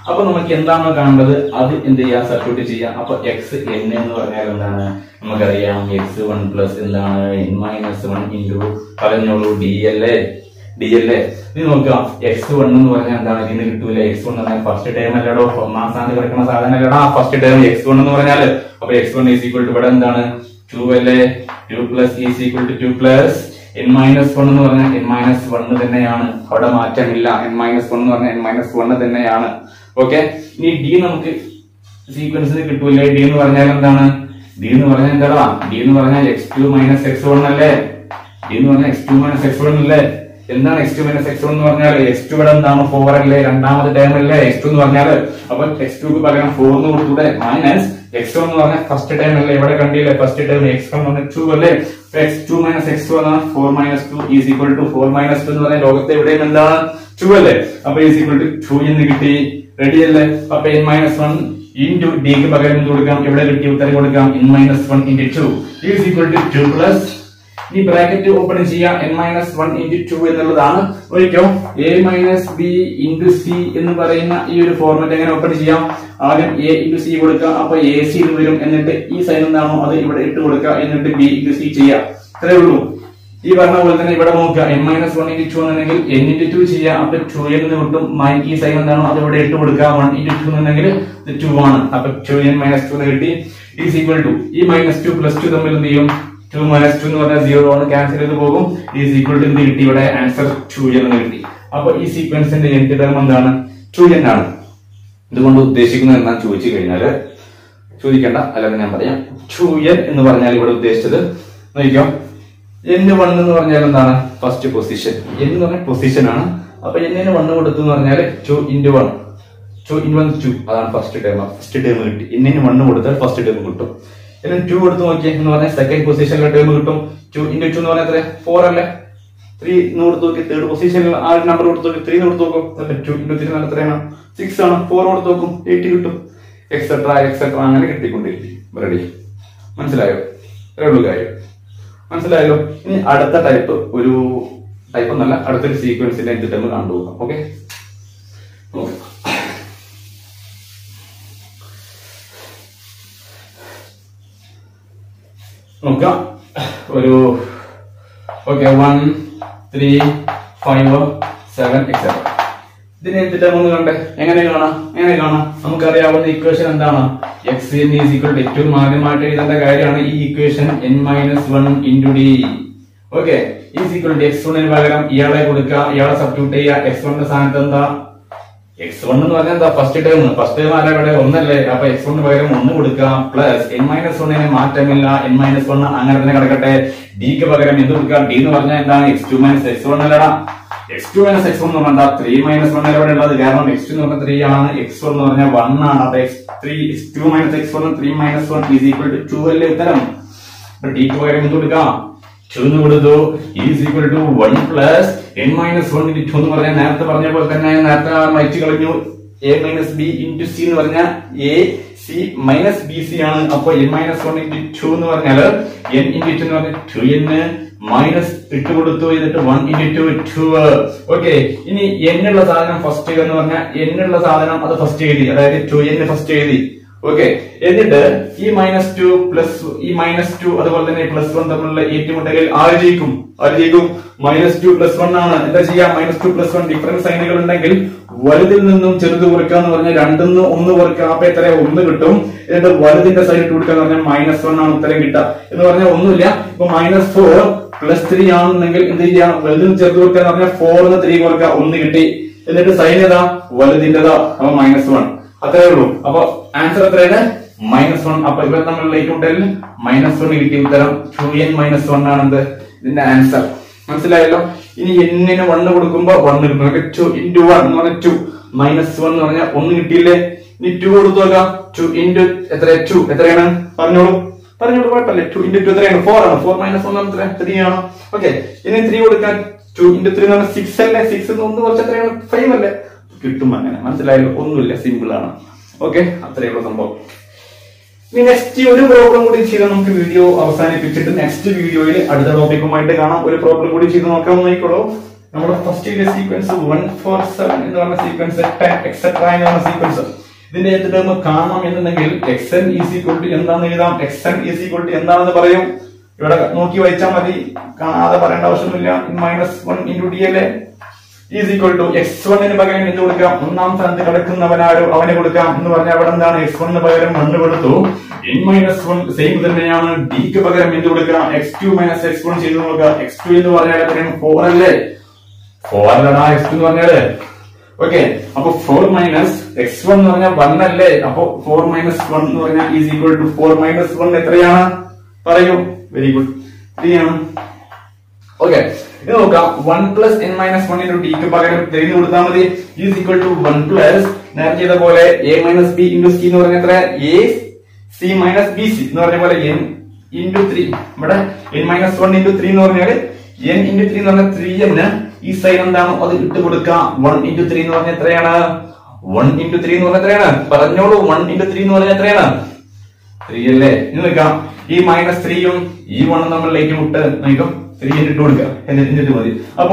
അപ്പൊ നമുക്ക് എന്താണോ കാണേണ്ടത് അത് എന്ത് ചെയ്യാം സർക്യൂട്ട് ചെയ്യാം അപ്പൊ എക്സ് എൻ എന്ന് പറഞ്ഞാൽ എന്താണ് നമുക്കറിയാം എക്സ് വൺ പ്ലസ് എന്താണ് എൻ മൈനസ് വൺ ഇൻറ്റു പറഞ്ഞോളൂ ഡി അല്ലേ ഡി അല്ലേ ഇത് നോക്കുക എക്സ് വൺ എന്ന് പറഞ്ഞാൽ എന്താണ് ഇതിന് കിട്ടൂല എക്സ് വൺ എന്ന് പറഞ്ഞാൽ ഫസ്റ്റ് ടൈം അല്ലടോ ഒന്നാം സ്ഥാനത്ത് കിടക്കുന്ന സാധനം അല്ലടാ ഫസ്റ്റ് ടൈം എക്സ് വൺ എന്ന് പറഞ്ഞാൽ അപ്പൊ x one is equal to ഇവിടെ എന്താണ് ടു അല്ലേ two plus is equal to two plus n minus one എന്ന് പറഞ്ഞാൽ എൻ മൈനസ് വൺ തന്നെയാണ് അവിടെ മാറ്റമില്ല എൻ മൈനസ് വൺ എന്ന് പറഞ്ഞാൽ എൻ മൈനസ് വൺ തന്നെയാണ് ഓക്കെ ഇനി ഡി നമുക്ക് സീക്വൻസിൽ കിട്ടൂലേ ഡി എന്ന് പറഞ്ഞാൽ എന്താണ് ഡി എന്ന് പറഞ്ഞാൽ എന്താടാ ഡി എന്ന് പറഞ്ഞാൽ x two minus x one അല്ലേ ഡി എന്ന് പറഞ്ഞാൽ x two minus x one അല്ലേ എന്താണ് x two minus x one എന്ന് പറഞ്ഞാൽ എക്സ് ടു ഇവിടെ എന്താണ് ഫോർ അല്ലേ രണ്ടാമത്തെ ടൈം അല്ലേ എക്സ് ടു എന്ന് പറഞ്ഞാൽ അപ്പൊ എക്സ് ടുക്ക് പകരം ഫോർ എന്ന് കൊടുത്തൂടെ മൈനസ് എക്സ് ടു എന്ന് പറഞ്ഞാൽ ഫസ്റ്റ് ടൈം അല്ലേ ഇവിടെ കണ്ടില്ലേ ഫസ്റ്റ് ടൈം എക്സ് വൺ പറഞ്ഞ ടു അല്ലേ x two minus x one four minus two is equal to four minus two എന്ന് പറഞ്ഞാൽ ലോകത്തെ എവിടെയും എന്താണ് ടു അല്ലേ അപ്പൊ ഈസ് ഈക്വൽ ടു ടു എന്ന് കിട്ടി റെഡി അല്ലേ അപ്പൊ എൻ മൈനസ് വൺ ഇൻറ്റു ഡിക്ക് പകരം എന്ത് കൊടുക്കാം എവിടെ കിട്ടി ഉത്തരം കൊടുക്കാം n minus one into two is equal to two plus ഈ ബ്രാക്കറ്റ് ഓപ്പൺ ചെയ്യാം n minus one into two എന്നുള്ളതാണ് ഒരിക്കോ a minus b into c എന്ന് പറയുന്ന ഈ ഒരു ഫോർമാറ്റ് എങ്ങനെ ഓപ്പൺ ചെയ്യാം ആദ്യം എ ഇൻറ്റു സി കൊടുക്കുക അപ്പൊ എ സി വരും എന്നിട്ട് ഈ സൈൻ എന്താണോ അത് ഇവിടെ ഇട്ട് കൊടുക്കുക എന്നിട്ട് ബി ഇൻറ്റു സി ചെയ്യാം ഇത്രേ ഉള്ളൂ ഈ പറഞ്ഞ പോലെ തന്നെ ഇവിടെ നോക്കുക n minus one into two എന്നുണ്ടെങ്കിൽ എൻ ഇൻറ്റു ടു ചെയ്യാം അപ്പൊ ടു എന്ന് കിട്ടും മൈ- ഈ സൈൻ എന്താണോ അത് ഇവിടെ ഇട്ട് കൊടുക്കുക വൺ ഇൻറ്റു ടു എന്നുണ്ടെങ്കിൽ ഇത് ടു ആണ് അപ്പൊ ടു എൻ മൈനസ് ടു എന്ന് കിട്ടി ഈസ് ഈക്വൽ ടു ഈ മൈനസ് ടു പ്ലസ് ടു തമ്മിൽ എന്ത് ചെയ്യും ടു മൈനസ് ടു എന്ന് പറഞ്ഞാൽ സീറോ ആണ് ക്യാൻസൽ ചെയ്ത് പോകും ഈസ് ഈക്വൽ ടു എന്ത് കിട്ടി ഇവിടെ ആൻസർ ടു എൻ എന്ന് കിട്ടി അപ്പൊ ഈ സീക്വൻസിന്റെ എന്ത് ടേം എന്താണ് ടു എൻ ആണ് ഇതുകൊണ്ട് ഉദ്ദേശിക്കുന്നത് എന്താന്ന് ചോദിച്ചു കഴിഞ്ഞാല് ചോദിക്കേണ്ട അല്ലാതെ ഞാൻ പറയാം ടു എൻ എന്ന് പറഞ്ഞാൽ ഇവിടെ ഉദ്ദേശിച്ചത് നോക്കിക്കാം എൻ വൺ എന്ന് പറഞ്ഞാൽ എന്താണ് ഫസ്റ്റ് പൊസിഷൻ എൻ എന്ന് പറഞ്ഞാൽ പൊസിഷൻ ആണ് അപ്പൊ എന്നിന് വണ്ണ് കൊടുത്തു എന്ന് പറഞ്ഞാൽ two into one two in one two അതാണ് ഫസ്റ്റ് ടേം ഫസ്റ്റ് ടേം കിട്ടി എന്നിന് വണ്ണ് കൊടുത്താൽ ഫസ്റ്റ് ടേം കിട്ടും എന്നിട്ട് ടു കൊടുത്ത് നോക്കിയേ എന്ന് പറഞ്ഞാൽ സെക്കൻഡ് പൊസിഷനിലെ ടേം കിട്ടും ടു ഇൻറ്റു ടു എന്ന് പറഞ്ഞാൽ എത്ര ഫോർ അല്ലേ ത്രീ എന്ന് കൊടുത്ത് നോക്കി തേർഡ് പൊസിഷനിൽ ആ നമ്പർ കൊടുത്ത് നോക്കി ത്രീ കൊടുത്ത് നോക്കും ടു ഇൻറ്റു ത്രീ നല്ല എത്രയാണ് സിക്സ് ആണ് ഫോർ കൊടുത്ത് നോക്കും എയ്റ്റ് കിട്ടും എക്സെട്ര എക്സെട്ര അങ്ങനെ കിട്ടിക്കൊണ്ടിരിക്കും റെഡി മനസ്സിലായോ ഇത്രേ ഉള്ളൂ കാര്യം മനസ്സിലായല്ലോ ഇനി അടുത്ത ടൈപ്പ് ഒരു ടൈപ്പ് എന്നല്ല അടുത്തൊരു സീക്വൻസിന്റെ എന്ത് ടൈം കണ്ടു നോക്കാം ഓക്കെ നോക്കാം ഒരു okay one three five seven etcetera ഇതിനെ എന്ത് ടൈം ഒന്ന് കണ്ടേ എങ്ങനെ കാണാം എങ്ങനെ കാണാം നമുക്കറിയാവുന്ന ഇക്വേഷൻ എന്താണ് x n is equal to ഏറ്റവും ആദ്യമായിട്ട് എഴുതേണ്ട കാര്യമാണ് ഈ equation n minus one into d okay is equal to x വണ്ണിന് പകരം ഇയാളെ കൊടുക്കുക ഇയാളെ സബ്സ്റ്റിറ്റ്യൂട്ട് ചെയ്യുക എക്സ് വണ്ണിന്റെ സ്ഥാനത്ത് എന്താ എക്സ് വൺ എന്ന് പറഞ്ഞാൽ എന്താ ഫസ്റ്റ് ടൈം ഫസ്റ്റ് ടൈം ആരാ ഇവിടെ ഒന്നല്ലേ അപ്പൊ എക്സ് വണ്ണിന് പകരം ഒന്ന് കൊടുക്കുക പ്ലസ് എൻ മൈനസ് വണ്ണിന് മാറ്റമില്ല എൻ മൈനസ് വൺ അങ്ങനെ തന്നെ കിടക്കട്ടെ ഡിക്ക് പകരം എന്ത് കൊടുക്കുക ഡി എന്ന് പറഞ്ഞാൽ എന്താണ് x two minus x one അല്ലടാ x two minus x one എന്ന് പറഞ്ഞാൽ ത്രീ മൈനസ് വൺ ഇവിടെ ഉള്ളത് കാരണം എക്സ് ടു എന്ന് പറഞ്ഞാൽ ത്രീ ആണ് എക്സ് വൺ എന്ന് പറഞ്ഞാൽ വൺ ആണ് അപ്പൊ x three x two minus x one three minus one is equal to two അല്ലേ ഉത്തരം അപ്പൊ ഡിക്ക് പകരം എന്ത് കൊടുക്കാം ടു എന്ന് കൊടുത്തു is equal to one plus n minus one into എന്ന് പറഞ്ഞാൽ നേരത്തെ പറഞ്ഞ പോലെ തന്നെ നേരത്തെ മരിച്ചു കളഞ്ഞു a minus b into c എന്ന് പറഞ്ഞാൽ a c minus b c ആണ് അപ്പൊ n minus one into two എന്ന് പറഞ്ഞാൽ എൻ ഇൻറ്റു ടു എന്ന് പറഞ്ഞാൽ ടു എന്ന് മൈനസ് ഇട്ട് കൊടുത്തു എന്നിട്ട് one into two two okay ഇനി എന്നുള്ള സാധനം ഫസ്റ്റ് എന്ന് പറഞ്ഞാൽ എന്നുള്ള സാധനം അത് ഫസ്റ്റ് എഴുതി അതായത് ടു എന്ന് ഫസ്റ്റ് എഴുതി ഓക്കെ എന്നിട്ട് ഈ മൈനസ് ടു പ്ലസ് ഈ മൈനസ് ടു അതുപോലെ തന്നെ പ്ലസ് വൺ തമ്മിലുള്ള ഏറ്റുമുട്ടലിൽ ആര് ജയിക്കും ആര് ജയിക്കും മൈനസ് ടു പ്ലസ് വൺ ആണ് എന്താ ചെയ്യാ minus two plus one difference സൈനുകൾ ഉണ്ടെങ്കിൽ വലുതിൽ നിന്നും ചെറുത് കുറക്കുക എന്ന് പറഞ്ഞാൽ രണ്ടിന്ന് ഒന്ന് കുറക്കുക അപ്പൊ എത്ര ഒന്ന് കിട്ടും എന്നിട്ട് വലുതിന്റെ സൈഡ് ഇട്ട് കൊടുക്കുക എന്ന് പറഞ്ഞാൽ മൈനസ് വൺ ആണ് ഉത്തരം കിട്ടുക എന്ന് പറഞ്ഞാൽ ഒന്നുമില്ല ഇപ്പൊ മൈനസ് ഫോർ പ്ലസ് ത്രീ ആണെന്നെങ്കിൽ എന്ത് ചെയ്യാം വലുതിന് ചെറുത് കൊടുക്കുക എന്ന് പറഞ്ഞാൽ ഫോറിന് ത്രീ കുറക്കുക ഒന്ന് കിട്ടി എന്നിട്ട് സൈൻ ഏതാ വലുതിന്റെതാ അപ്പൊ മൈനസ് വൺ അത്രേ ഉള്ളൂ അപ്പൊ ആൻസർ എത്രയാണ് മൈനസ് വൺ അപ്പൊ ഇവിടെ തമ്മിലുള്ള ഏറ്റുമുട്ടലിൽ മൈനസ് വൺ കിട്ടിയ ഉത്തരം ടു എൻ മൈനസ് വൺ ആണെന്ത് ഇതിന്റെ ആൻസർ മനസ്സിലായല്ലോ ഇനി എന്നിന് വണ്ണ് കൊടുക്കുമ്പോ വണ്ണ് കിട്ടും ടു ഇൻറ്റു വൺ എന്ന് പറഞ്ഞാൽ ടു മൈനസ് വൺ എന്ന് പറഞ്ഞാൽ ഒന്ന് കിട്ടിയില്ലേ ഇനി ടു കൊടുത്തു നോക്കാം ടു ഇൻറ്റു എത്ര ടു എത്രയാണ് പറഞ്ഞോളൂ പറഞ്ഞോളൂ കുഴപ്പമില്ല ടു ഇൻറ്റു ടു എത്രയാണ് ഫോർ ആണ് ഫോർ മൈനസ് വൺ എത്ര ത്രീ ആണ് ഓക്കെ ഇനി ത്രീ കൊടുക്കാൻ ടു ഇൻറ്റു ത്രീ എന്ന് പറഞ്ഞാൽ സിക്സ് അല്ലേ സിക്സ് ഒന്ന് കുറച്ച് എത്രയാണ് ഫൈവ് അല്ലേ കിട്ടും അങ്ങനെ മനസ്സിലായല്ലോ ഒന്നുമില്ല സിമ്പിൾ ആണ് ഓക്കെ അത്രയുള്ള സംഭവം ഇനി നെക്സ്റ്റ് ഒരു പ്രോബ്ലം കൂടി ചെയ്ത് നമുക്ക് വീഡിയോ അവസാനിപ്പിച്ചിട്ട് നെക്സ്റ്റ് വീഡിയോയിൽ അടുത്ത ടോപ്പിക്കുമായിട്ട് കാണാം ഒരു പ്രോബ്ലം കൂടി ചെയ്ത് നോക്കാൻ നോക്കിക്കോളൂ നമ്മുടെ first sequence one four seven എന്ന് പറഞ്ഞ സീക്വൻസ് ടെൻ എക്സെട്ര എന്ന് പറഞ്ഞ സീക്വൻസ് ഇതിന്റെ എന്ത് ടേം കാണണം എന്നുണ്ടെങ്കിൽ x n is equal to എന്താണെന്ന് എഴുതാം x n is equal to എന്താണെന്ന് പറയും ഇവിടെ നോക്കി വായിച്ചാൽ മതി കാണാതെ പറയേണ്ട ആവശ്യമൊന്നുമില്ല മൈനസ് വൺ ഇൻറ്റു ഡി അല്ലേ ഈസ് ഈക്വൽ ടു എക്സ് വണ്ണിന് പകരം എന്ത് കൊടുക്കാം ഒന്നാം സ്ഥാനത്ത് കിടക്കുന്നവനാരോ അവന് കൊടുക്കാം എന്ന് പറഞ്ഞാൽ അവിടെ എന്താണ് എക്സ് വണ്ണിന് പകരം വണ്ണ് കൊടുത്തു എൻ മൈനസ് വൺ സെയിം തന്നെയാണ് ഡിക്ക് പകരം എന്ത് കൊടുക്കണം x two minus x one ചെയ്ത് നോക്കുക എക്സ് ടു എന്ന് പറഞ്ഞാൽ എത്രയാണ് ഫോർ അല്ലേ ഫോർ അല്ലടാ എക്സ് ടു എന്ന് പറഞ്ഞാല് ഓക്കെ അപ്പൊ ഫോർ മൈനസ് എക്സ് വൺ എന്ന് പറഞ്ഞാൽ വൺ അല്ലേ അപ്പൊ ഫോർ മൈനസ് വൺ എന്ന് പറഞ്ഞാൽ is equal to four minus one എത്രയാണ് പറയൂ വെരി ഗുഡ് ത്രീ ആണ് ഓക്കെ ഇത് നോക്കാം one plus n minus one into ഡിക്ക് പകരം തിരിഞ്ഞു കൊടുത്താൽ മതി is equal to one plus നേരത്തെ ചെയ്ത പോലെ a minus b into c എന്ന് പറഞ്ഞ എത്ര a c minus b c എന്ന് പറഞ്ഞ പോലെ എൻ ഇൻറ്റു ത്രീ ഇവിടെ n minus one into three എന്ന് പറഞ്ഞാൽ എൻ ഇൻറ്റു ത്രീ എന്ന് പറഞ്ഞാൽ ത്രീ എന്ന് ഈ സൈൻ എന്താണ് അത് ഇട്ട് കൊടുക്കാം വൺ ഇൻറ്റു ത്രീ എന്ന് പറഞ്ഞാൽ എത്രയാണ് വൺ ഇൻറ്റു ത്രീ എന്ന് പറഞ്ഞാൽ എത്രയാണ് പറഞ്ഞോളൂ വൺ ഇൻറ്റു ത്രീ എന്ന് പറഞ്ഞാൽ എത്രയാണ് ത്രീ അല്ലേ ഇനി നിൽക്കാം ഈ മൈനസ് ത്രീയും ഈ വണ്ണും തമ്മിലേക്ക് മുട്ട് നിൽക്കും ത്രീ ഇട്ട് കൊടുക്കുക എന്നിട്ട് എന്നിട്ട് മതി അപ്പൊ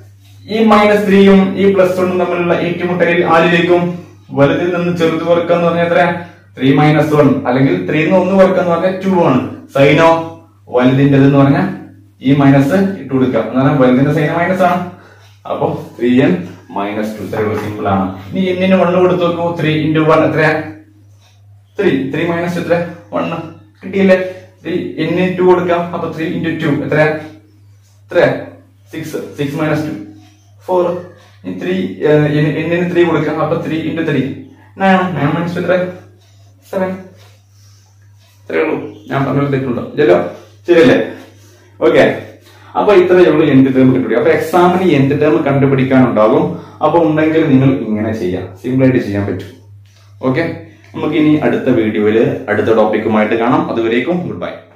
ഈ മൈനസ് ത്രീയും ഈ പ്ലസ് വണ്ണും തമ്മിലുള്ള ഏറ്റുമുട്ടലിൽ ആരിലേക്കും വലുതിൽ നിന്ന് ചെറുത് കുറക്കുക എന്ന് പറഞ്ഞാൽ എത്ര ത്രീ മൈനസ് വൺ അല്ലെങ്കിൽ ത്രീ എന്ന് ഒന്ന് കുറക്കുക എന്ന് പറഞ്ഞാൽ ടു ആണ് സൈനോ വലുതിൻ്റെത് എന്ന് പറഞ്ഞാൽ ഈ മൈനസ് ഇട്ട് കൊടുക്കുക എന്ന് പറഞ്ഞാൽ വലുതിന്റെ സൈന മൈനസ് ആണ് അപ്പൊ ത്രീ എൻ മൈനസ് ടു ഇത്രയുള്ള സിമ്പിൾ ആണ് ഇനി എന്നിന് വണ്ണ് കൊടുത്തു നോക്കൂ ത്രീ ഇൻറ്റു വൺ എത്രയാ ത്രീ ത്രീ മൈനസ് എത്ര വൺ കിട്ടിയില്ലേ ത്രീ എന്നിന് ടു കൊടുക്കാം അപ്പൊ ത്രീ ഇൻറ്റു ടു എത്ര എത്ര six six minus two four three എന്നിന് ത്രീ കൊടുക്കാം അപ്പൊ three into three nine nine minus എത്ര സെവൻ ഇത്രയേ ഉള്ളൂ ഞാൻ പറഞ്ഞത് തെറ്റുണ്ടോ ഇല്ലല്ലോ ശരിയല്ലേ ഓക്കെ അപ്പൊ ഇത്രയേ ഉള്ളൂ എന്ത് ടേം കണ്ടുപിടിക്കും അപ്പൊ എക്സാമിന് എന്ത് ടേം കണ്ടുപിടിക്കാനുണ്ടാകും അപ്പൊ ഉണ്ടെങ്കിൽ നിങ്ങൾ ഇങ്ങനെ ചെയ്യാം സിമ്പിൾ ആയിട്ട് ചെയ്യാൻ പറ്റും ഓക്കെ നമുക്ക് ഇനി അടുത്ത വീഡിയോയില് അടുത്ത ടോപ്പിക്കുമായിട്ട് കാണാം അതുവരേക്കും ഗുഡ് ബൈ